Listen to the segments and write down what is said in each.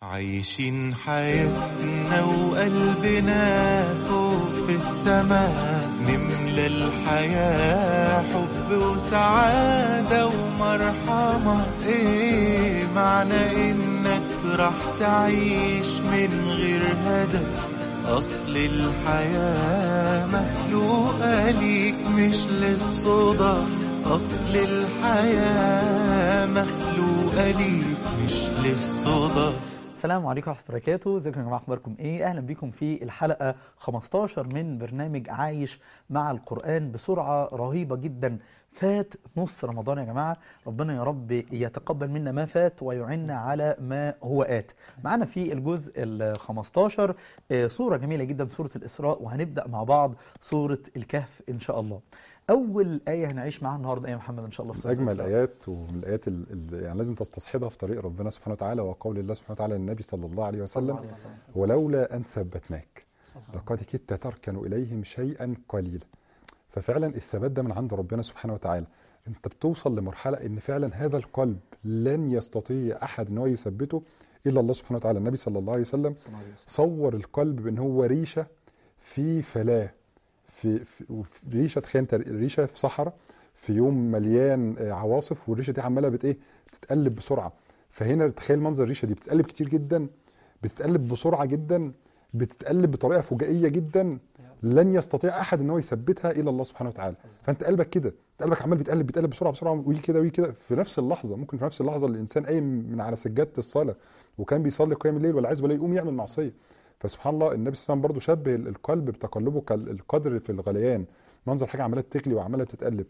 عايشين حياتنا وقلبنا فوق في السماء نملى الحياة حب وسعادة ومرحمة ايه معنى انك راح تعيش من غير هدف اصل الحياة مخلوقة ليك مش للصدف أصل الحياة مخلوقة ليك مش للصدف السلام عليكم ورحمة الله وبركاته ازيكم يا جماعة اخباركم ايه اهلا بيكم في الحلقة 15 من برنامج عايش مع القرآن بسرعة رهيبة جدا فات نص رمضان يا جماعة ربنا يا رب يتقبل منا ما فات ويعنا على ما هو آت معنا في الجزء ال 15 آه، صورة جميلة جدا سورة الإسراء وهنبدأ مع بعض سورة الكهف إن شاء الله أول آية هنعيش معاها النهاردة إيه يا محمد إن شاء الله في سورة اجمل الإسراء؟ ايات ومن الايات ال- ال- يعني لازم تستصحبها في طريق ربنا سبحانه وتعالى وقول الله سبحانه وتعالى للنبي صلى الله عليه وسلم ولولا ان ثبتناك لقد كدت تركن اليهم شيئا قليلا ففعلا الثبات ده من عند ربنا سبحانه وتعالى انت بتوصل لمرحله ان فعلا هذا القلب لن يستطيع احد ان هو يثبته الا الله سبحانه وتعالى النبي صلى الله عليه وسلم صور القلب بان هو ريشه في فلاه في, في وفي ريشه تخيل انت ريشه في صحراء في يوم مليان آه، عواصف والريشه دي عماله بت ايه بتتقلب بسرعه فهنا تخيل منظر الريشه دي بتتقلب كتير جدا بتتقلب بسرعه جدا بتتقلب بطريقه فجائيه جدا لن يستطيع احد ان هو يثبتها الا الله سبحانه وتعالى فانت قلبك كده أنت قلبك عمال بيتقلب بيتقلب بسرعه بسرعه ويجي كده ويجي كده في نفس اللحظه ممكن في نفس اللحظه اللي الانسان قايم من على سجاده الصلاه وكان بيصلي قيام الليل والعياذ بالله يقوم يعمل معصيه فسبحان الله النبي صلى الله عليه وسلم برضه شبه القلب بتقلبه كالقدر في الغليان منظر حاجه عماله بتغلي وعماله بتتقلب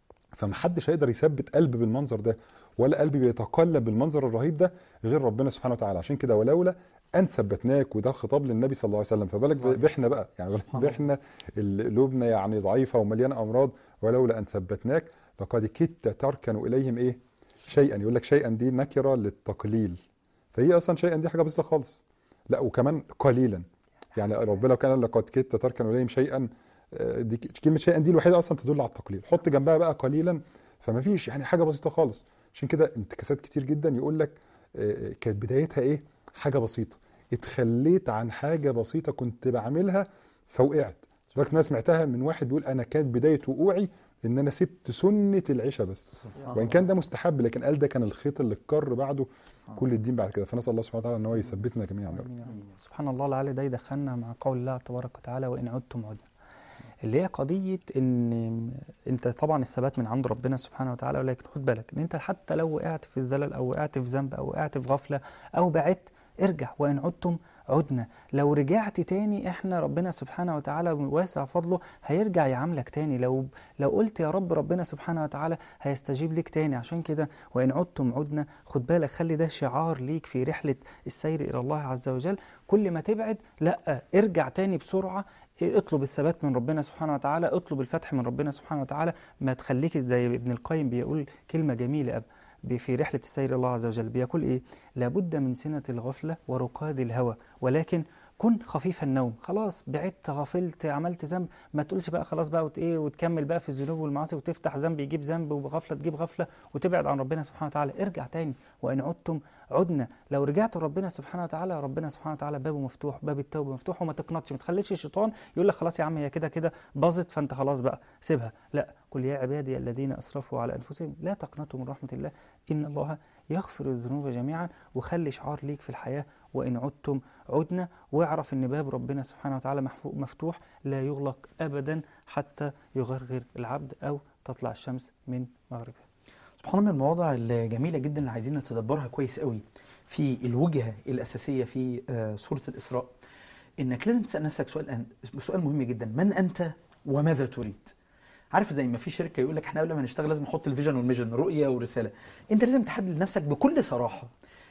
فمحدش هيقدر يثبت قلب بالمنظر ده ولا قلب بيتقلب بالمنظر الرهيب ده غير ربنا سبحانه وتعالى عشان كده ولولا ان ثبتناك وده خطاب للنبي صلى الله عليه وسلم فبالك بإحنا بقى يعني بالك سبحان الله. بإحنا اللي قلوبنا يعني ضعيفه ومليانه امراض ولولا ان ثبتناك لقد كدت تركن اليهم ايه شيئا يقول لك شيئا دي نكره للتقليل فهي اصلا شيئا دي حاجه بسيطه خالص لا وكمان قليلا يعني ربنا كان قال لقد كدت تركن اليهم شيئا آه، دي ك- كلمه شيئا دي الوحيده اصلا تدل على التقليل حط جنبها بقى قليلا فما فيش يعني حاجه بسيطه خالص عشان كده انتكاسات كتير جدا يقول لك آه، كانت بدايتها ايه حاجه بسيطه اتخليت عن حاجه بسيطه كنت بعملها فوقعت لذلك انا سمعتها من واحد بيقول انا كانت بدايه وقوعي ان انا سبت سنه العشاء بس وان كان ده مستحب لكن قال ده كان الخيط اللي اتكر بعده كل الدين بعد كده فنسال الله سبحانه وتعالى ان هو يثبتنا جميعا يا رب. سبحان الله لعل ده يدخلنا مع قول الله تبارك وتعالى وإن عدتم عدنا اللي هي قضية إن أنت طبعا الثبات من عند ربنا سبحانه وتعالى ولكن خد بالك إن أنت حتى لو وقعت في الزلل أو وقعت في ذنب أو وقعت في غفلة أو بعدت ارجع وإن عدتم عدنا لو رجعت تاني احنا ربنا سبحانه وتعالى واسع فضله هيرجع يعاملك تاني لو لو قلت يا رب ربنا سبحانه وتعالى هيستجيب لك تاني عشان كده وإن عدتم عدنا خد بالك خلي ده شعار ليك في رحلة السير إلى الله عز وجل كل ما تبعد لا ارجع تاني بسرعة اطلب الثبات من ربنا سبحانه وتعالى اطلب الفتح من ربنا سبحانه وتعالى ما تخليك زي ابن القيم بيقول كلمة جميلة أب في رحلة السير إلى الله عز وجل بيقول إيه لابد من سنة الغفلة ورقاد الهوى ولكن كن خفيف النوم خلاص بعدت غفلت عملت ذنب ما تقولش بقى خلاص بقى وت ايه وتكمل بقى في الذنوب والمعاصي وتفتح ذنب يجيب ذنب وغفله تجيب غفله وتبعد عن ربنا سبحانه وتعالى ارجع تاني وان عدتم عدنا لو رجعت لربنا سبحانه وتعالى ربنا سبحانه وتعالى بابه مفتوح باب التوبه مفتوح وما تقنطش ما تخليش الشيطان يقول لك خلاص يا عم هي كده كده باظت فانت خلاص بقى سيبها لا قل يا عبادي الذين اسرفوا على انفسهم لا تقنطوا من رحمه الله ان الله يغفر الذنوب جميعا وخلي شعار ليك في الحياه وان عدتم عدنا واعرف ان باب ربنا سبحانه وتعالى محفو- مفتوح لا يغلق ابدا حتى يغرغر العبد او تطلع الشمس من مغربها سبحان الله من المواضع الجميلة جدا اللي عايزين نتدبرها كويس قوي في الوجهة الأساسية في آه، سورة الإسراء إنك لازم تسأل نفسك سؤال أن- سؤال مهم جدا من أنت وماذا تريد عارف زي ما في شركة يقول لك احنا قبل ما نشتغل لازم نحط الفيجن والميجن رؤية ورسالة انت لازم تحدد لنفسك بكل صراحة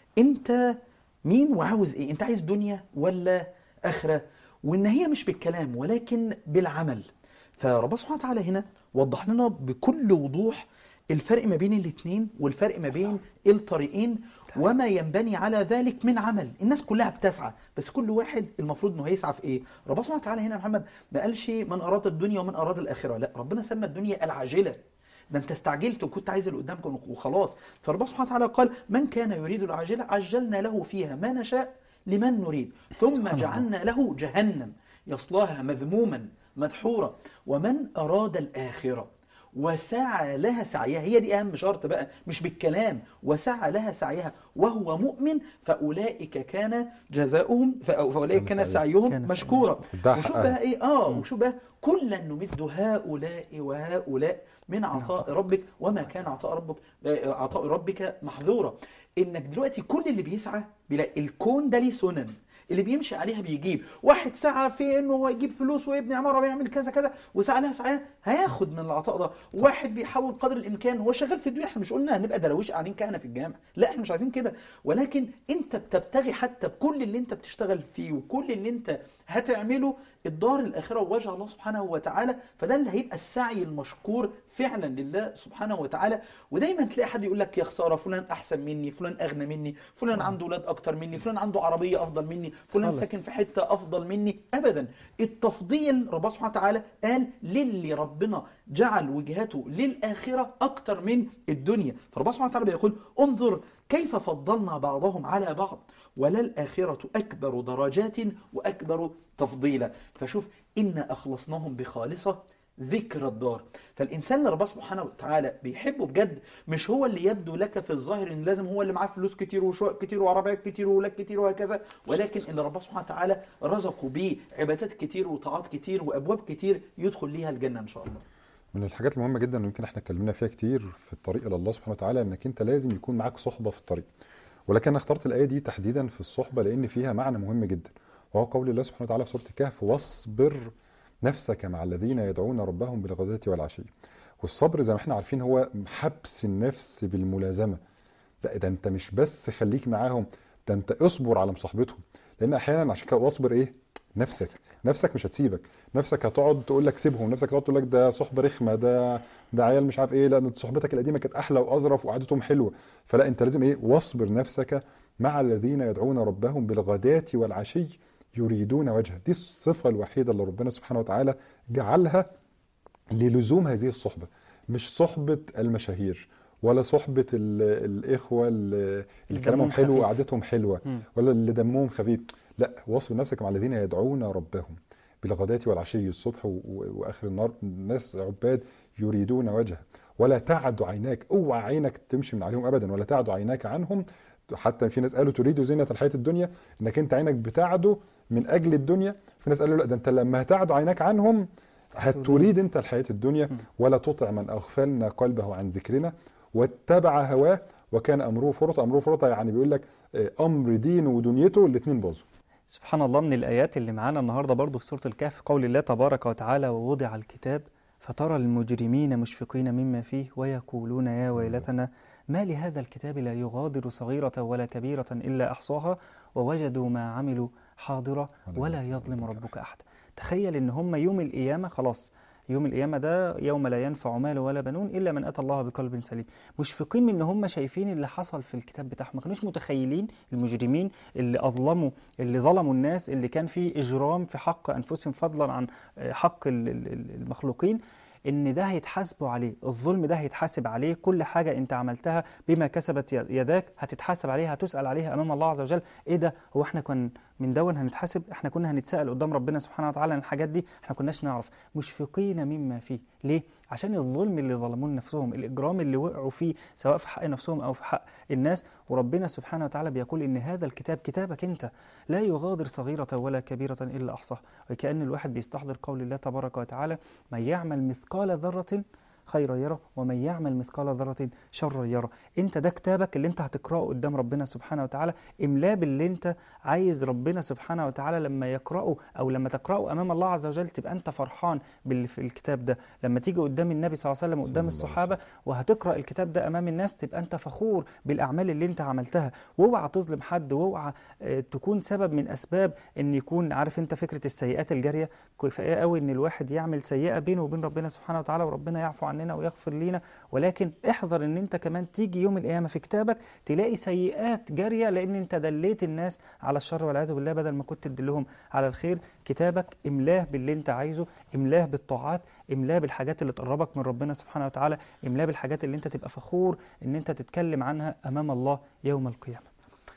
انت مين وعاوز ايه انت عايز دنيا ولا آخرة وإن هي مش بالكلام ولكن بالعمل فربنا سبحانه وتعالى هنا وضح لنا بكل وضوح الفرق ما بين الاثنين والفرق ما بين الطريقين وما ينبني على ذلك من عمل الناس كلها بتسعى بس كل واحد المفروض انه هيسعى في ايه ربنا سبحانه وتعالى هنا يا محمد ما قالش من اراد الدنيا ومن اراد الاخره لا ربنا سمى الدنيا العاجله ده انت استعجلت وكنت عايز اللي قدامك وخلاص فربنا سبحانه وتعالى قال من كان يريد العاجله عجلنا له فيها ما نشاء لمن نريد ثم سبحان الله. جعلنا له جهنم يصلاها مذموما مدحورا ومن اراد الاخره وسعى لها سعيها هي دي اهم شرط بقى مش بالكلام وسعى لها سعيها وهو مؤمن فاولئك كان جزاؤهم فأ- فاولئك كان كان سعيهم. سعيهم كان مشكورا ادعى وشوف حقها. بقى ايه اه وشوف بقى كلا نمد هؤلاء وهؤلاء من عطاء ربك وما كان عطاء ربك آه، عطاء ربك محظورا انك دلوقتي كل اللي بيسعى بيلاقي الكون ده ليه سنن اللي بيمشي عليها بيجيب واحد سعى في انه هو يجيب فلوس ويبني عماره ويعمل كذا كذا وسعى لها سعيها هياخد من العطاء ده واحد بيحاول قدر الامكان هو شغال في الدنيا احنا مش قلنا هنبقى درويش قاعدين كهنه في الجامع لا احنا مش عايزين كده ولكن انت بتبتغي حتى بكل اللي انت بتشتغل فيه وكل اللي انت هتعمله الدار الاخره ووجه الله سبحانه وتعالى فده اللي هيبقى السعي المشكور فعلا لله سبحانه وتعالى ودايما تلاقي حد يقول لك يا خساره فلان احسن مني فلان اغنى مني فلان عنده اولاد اكتر مني فلان عنده عربيه افضل مني فلان خالص. ساكن في حته افضل مني ابدا التفضيل ربنا سبحانه وتعالى قال للي ربنا جعل وجهته للاخره اكتر من الدنيا فربنا سبحانه وتعالى بيقول انظر كيف فضلنا بعضهم على بعض وللآخرة أكبر درجات وأكبر تفضيلا فشوف إن أخلصناهم بخالصة ذكر الدار فالإنسان اللي ربنا سبحانه وتعالى بيحبه بجد مش هو اللي يبدو لك في الظاهر إن لازم هو اللي معاه فلوس كتير وشقق كتير وعربيات كتير وولاد كتير وهكذا ولكن اللي ربنا سبحانه وتعالى رزقه بيه عبادات كتير وطاعات كتير وأبواب كتير يدخل ليها الجنة إن شاء الله من الحاجات المهمه جدا يمكن احنا اتكلمنا فيها كتير في الطريق الى الله سبحانه وتعالى انك انت لازم يكون معاك صحبه في الطريق ولكن انا اخترت الايه دي تحديدا في الصحبه لان فيها معنى مهم جدا وهو قول الله سبحانه وتعالى في سوره الكهف واصبر نفسك مع الذين يدعون ربهم بالغداة والعشي والصبر زي ما احنا عارفين هو حبس النفس بالملازمه ده, ده انت مش بس خليك معاهم ده انت اصبر على مصاحبتهم لان احيانا عشان كده واصبر ايه نفسك نفسك مش هتسيبك نفسك هتقعد تقول لك سيبهم نفسك هتقعد تقول لك ده صحبه رخمه ده ده عيال مش عارف ايه لا ده صحبتك القديمه كانت احلى واظرف وقعدتهم حلوه فلا انت لازم ايه واصبر نفسك مع الذين يدعون ربهم بالغداة والعشي يريدون وجهه دي الصفه الوحيده اللي ربنا سبحانه وتعالى جعلها للزوم هذه الصحبه مش صحبه المشاهير ولا صحبة ال- الإخوة اللي اللي كلامهم دمهم حلو خفيف. وقعدتهم حلوة مم. ولا اللي دمهم خفيف لا واصبر نفسك مع الذين يدعون ربهم بالغداة والعشي الصبح و- و- واخر النهار ناس عباد يريدون وجهه ولا تعد عيناك اوعى عينك تمشي من عليهم ابدا ولا تعد عيناك عنهم حتى في ناس قالوا تريد زينة الحياة الدنيا انك انت عينك بتعدو من اجل الدنيا في ناس قالوا لا ده انت لما هتعد عيناك عنهم هتريد انت الحياة الدنيا ولا تطع من اغفلنا قلبه عن ذكرنا واتبع هواه وكان امره فرطا امره فرطا يعني بيقول لك آه، امر دينه ودنيته الاثنين باظوا سبحان الله من الآيات اللي معانا النهاردة برضو في سورة الكهف قول الله تبارك وتعالى ووضع الكتاب فترى المجرمين مشفقين مما فيه ويقولون يا ويلتنا ما لهذا الكتاب لا يغادر صغيرة ولا كبيرة إلا أحصاها ووجدوا ما عملوا حاضرة ولا يظلم ربك أحد تخيل إن هم يوم القيامة خلاص يوم القيامة ده يوم لا ينفع مال ولا بنون إلا من أتى الله بقلب سليم مشفقين من إن هم شايفين اللي حصل في الكتاب بتاعهم ما كانوش متخيلين المجرمين اللي أظلموا اللي ظلموا الناس اللي كان في إجرام في حق أنفسهم فضلا عن آه، حق ال- ال- ال- المخلوقين ان ده هيتحاسبوا عليه الظلم ده هيتحاسب عليه كل حاجة انت عملتها بما كسبت يد- يداك هتتحاسب عليها هتسأل عليها امام الله عز وجل ايه ده هو احنا كنا من دون هنتحاسب احنا كنا هنتسأل قدام ربنا سبحانه وتعالى عن الحاجات دي احنا كناش نعرف مشفقين مما فيه ليه عشان الظلم اللي ظلموه لنفسهم الاجرام اللي وقعوا فيه سواء في حق نفسهم او في حق الناس وربنا سبحانه وتعالى بيقول ان هذا الكتاب كتابك انت لا يغادر صغيرة ولا كبيرة الا احصاها وكأن الواحد بيستحضر قول الله تبارك وتعالى من يعمل مثقال ذرة خيرا يره ومن يعمل مثقال ذرة شرا يره انت ده كتابك اللي انت هتقراه قدام ربنا سبحانه وتعالى املاه باللي انت عايز ربنا سبحانه وتعالى لما يقرأه او لما تقرأه امام الله عز وجل تبقى انت فرحان باللي في الكتاب ده لما تيجي قدام النبي صلى الله عليه وسلم صلى قدام الله عليه الصحابة وهتقرأ الكتاب ده امام الناس تبقى انت فخور بالاعمال اللي انت عملتها واوعى تظلم حد واوعى آه، تكون سبب من اسباب ان يكون عارف انت فكرة السيئات الجارية كفاية قوي ان الواحد يعمل سيئة بينه وبين ربنا سبحانه وتعالى وربنا يعفو عنها عننا ويغفر لينا ولكن احذر ان انت كمان تيجي يوم القيامه في كتابك تلاقي سيئات جاريه لان انت دليت الناس على الشر والعياذ بالله بدل ما كنت تدلهم على الخير كتابك املاه باللي انت عايزه املاه بالطاعات املاه بالحاجات اللي تقربك من ربنا سبحانه وتعالى املاه بالحاجات اللي انت تبقى فخور ان انت تتكلم عنها امام الله يوم القيامه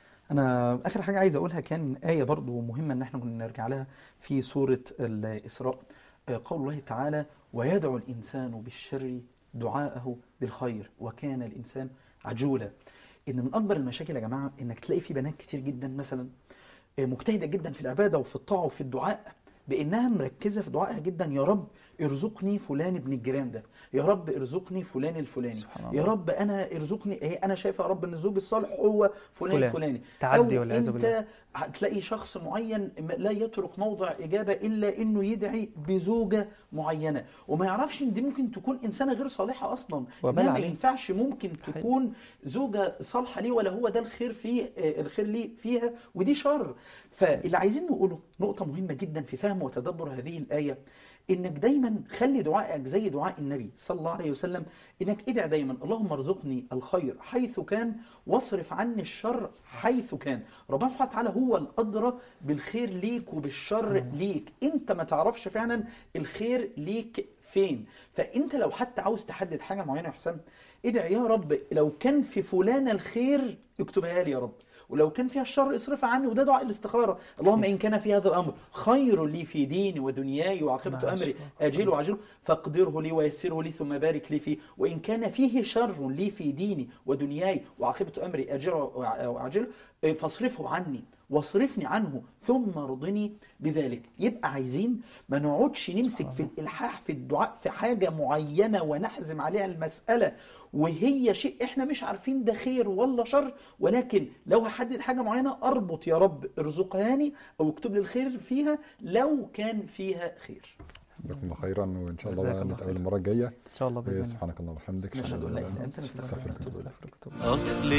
أنا آخر حاجة عايز أقولها كان آية برضو مهمة إن إحنا كنا نرجع لها في سورة الإسراء آه، قول الله تعالى ويدعو الإنسان بالشر دعاءه بالخير وكان الإنسان عجولا إن من أكبر المشاكل يا جماعة إنك تلاقي في بنات كتير جدا مثلا آه، مجتهدة جدا في العبادة وفي الطاعة وفي الدعاء بانها مركزه في دعائها جدا يا رب ارزقني فلان ابن الجيران ده يا رب ارزقني فلان الفلاني سبحان يا الله. رب انا ارزقني هي انا شايفه يا رب ان الزوج الصالح هو فلان فلان. الفلاني تعدي أو والعياذ بالله. انت هتلاقي شخص معين م- لا يترك موضع اجابه الا انه يدعي بزوجه معينه وما يعرفش ان دي ممكن تكون انسانه غير صالحه اصلا وبال إنها ما عليه. ينفعش ممكن حقيقي. تكون زوجه صالحه ليه ولا هو ده الخير فيه آه، الخير ليه فيها ودي شر فاللي عايزين نقوله نقطه مهمه جدا في فهم وتدبر هذه الايه انك دايما خلي دعائك زي دعاء النبي صلى الله عليه وسلم انك ادعي دايما اللهم ارزقني الخير حيث كان واصرف عني الشر حيث كان ربنا سبحانه وتعالى هو الادرى بالخير ليك وبالشر ليك انت ما تعرفش فعلا الخير ليك فين فانت لو حتى عاوز تحدد حاجه معينه يا حسام ادعي يا رب لو كان في فلان الخير اكتبها لي يا رب ولو كان فيها الشر اصرفها عني وده دعاء الاستخاره اللهم ان كان في هذا الامر خير لي في ديني ودنياي وعاقبه ما امري شاء اجله وعاجله فاقدره لي ويسره لي ثم بارك لي فيه وان كان فيه شر لي في ديني ودنياي وعاقبه امري اجره وعاجله فاصرفه عني واصرفني عنه ثم ارضني بذلك يبقى عايزين ما نقعدش نمسك في الالحاح في الدعاء في حاجه معينه ونحزم عليها المساله وهي شيء احنا مش عارفين ده خير ولا شر ولكن لو هحدد حاجه معينه اربط يا رب ارزقهاني او اكتب لي الخير فيها لو كان فيها خير جزاكم الله خيرا وان شاء الله جزاك بقى الله نتقابل خير. المره الجايه ان شاء الله باذن الله سبحانك اللهم وبحمدك نشهد أن لا إله إلا أنت نستغفرك نستغفرك ونتوب إليك. نستغفرك ونتوب إليك. أصل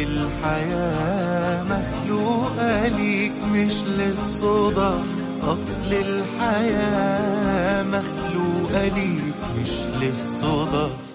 الحياة مخلوقة ليك مش للصدف أصل الحياة مخلوقة ليك مش للصدف